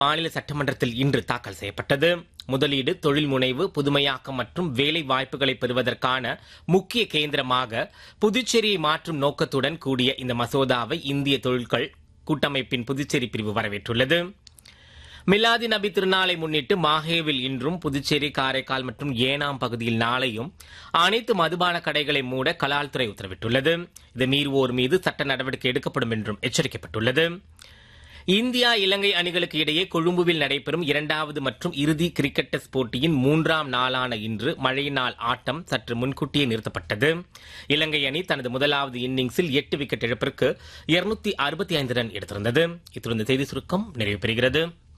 மாநில சட்டமன்றத்தில் இன்று தாக்கல் செய்யப்பட்டது முதலீடு தொழில் முனைவு புதுமையாக்கம் மற்றும் வேலை வாய்ப்புகளை பெறுவதற்கான முக்கிய கேந்திரமாக புதுச்சேரியை மாற்றும் நோக்கத்துடன் கூடிய இந்த மசோதாவை இந்திய தொழில்கள் கூட்டமைப்பின் புதுச்சேரி பிரிவு வரவேற்றுள்ளது மிலாதி நபி திருநாளை முன்னிட்டு மாஹேவில் இன்றும் புதுச்சேரி காரைக்கால் மற்றும் ஏனாம் பகுதியில் நாளையும் அனைத்து மதுபான கடைகளை மூட கலால்துறை உத்தரவிட்டுள்ளது இதை மீறுவோர் மீது சட்ட நடவடிக்கை எடுக்கப்படும் என்றும் எச்சரிக்கப்பட்டுள்ளது இந்தியா இலங்கை அணிகளுக்கு இடையே கொழும்புவில் நடைபெறும் இரண்டாவது மற்றும் இறுதி கிரிக்கெட் டெஸ்ட் போட்டியின் மூன்றாம் நாளான இன்று மழையினால் ஆட்டம் சற்று முன்கூட்டியே நிறுத்தப்பட்டது இலங்கை அணி தனது முதலாவது இன்னிங்ஸில் எட்டு விக்கெட் இழப்பிற்கு இருநூத்தி அறுபத்தி ஐந்து ரன் எடுத்திருந்தது இத்துடன் இந்த செய்தி சுருக்கம் நிறைவு பெறுகிறது